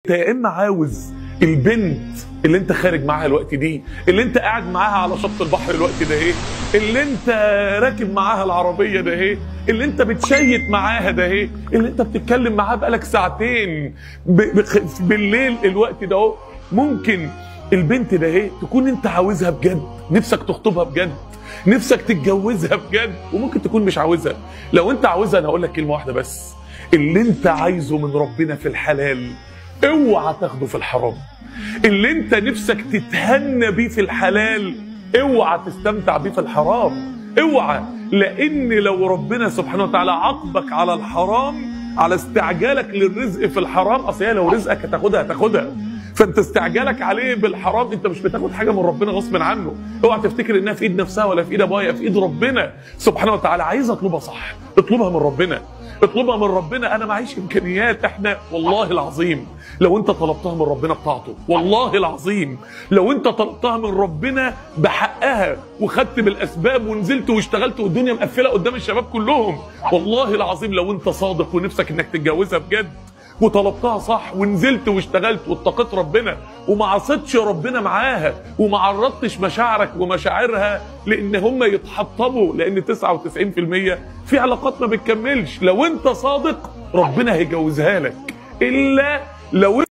يا اما عاوز البنت اللي انت خارج معاها الوقت دي اللي انت قاعد معاها على شط البحر الوقت ده ايه اللي انت راكب معاها العربيه ده ايه اللي انت بتشيت معاها ده ايه اللي انت بتتكلم معاها بقالك ساعتين ب... ب... بالليل الوقت ده اهو ممكن البنت ده ايه تكون انت عاوزها بجد نفسك تخطبها بجد نفسك تتجوزها بجد وممكن تكون مش عاوزها لو انت عاوزها انا هقول لك كلمه واحده بس اللي انت عايزه من ربنا في الحلال اوعى تاخده في الحرام اللي انت نفسك تتهنى بيه في الحلال اوعى تستمتع بيه في الحرام اوعى لان لو ربنا سبحانه وتعالى عاقبك على الحرام على استعجالك للرزق في الحرام اصل هي لو رزقك هتاخدها هتاخدها فانت استعجالك عليه بالحرام انت مش بتاخد حاجه من ربنا غصب عنه اوعى تفتكر انها في ايد نفسها ولا في ايد ابويا في ايد ربنا سبحانه وتعالى عايز اطلبها صح اطلبها من ربنا اطلبها من ربنا انا معيش امكانيات احنا والله العظيم لو انت طلبتها من ربنا بطاعته والله العظيم لو انت طلبتها من ربنا بحقها وخدت بالاسباب ونزلت واشتغلت والدنيا مقفله قدام الشباب كلهم والله العظيم لو انت صادق ونفسك انك تتجوزها بجد وطلبتها صح ونزلت واشتغلت واتقيت ربنا وما عصيتش ربنا معاها وما عرضتش مشاعرك ومشاعرها لان هم يتحطموا لان 99% في علاقات ما بتكملش لو انت صادق ربنا هيجوزها لك الا لو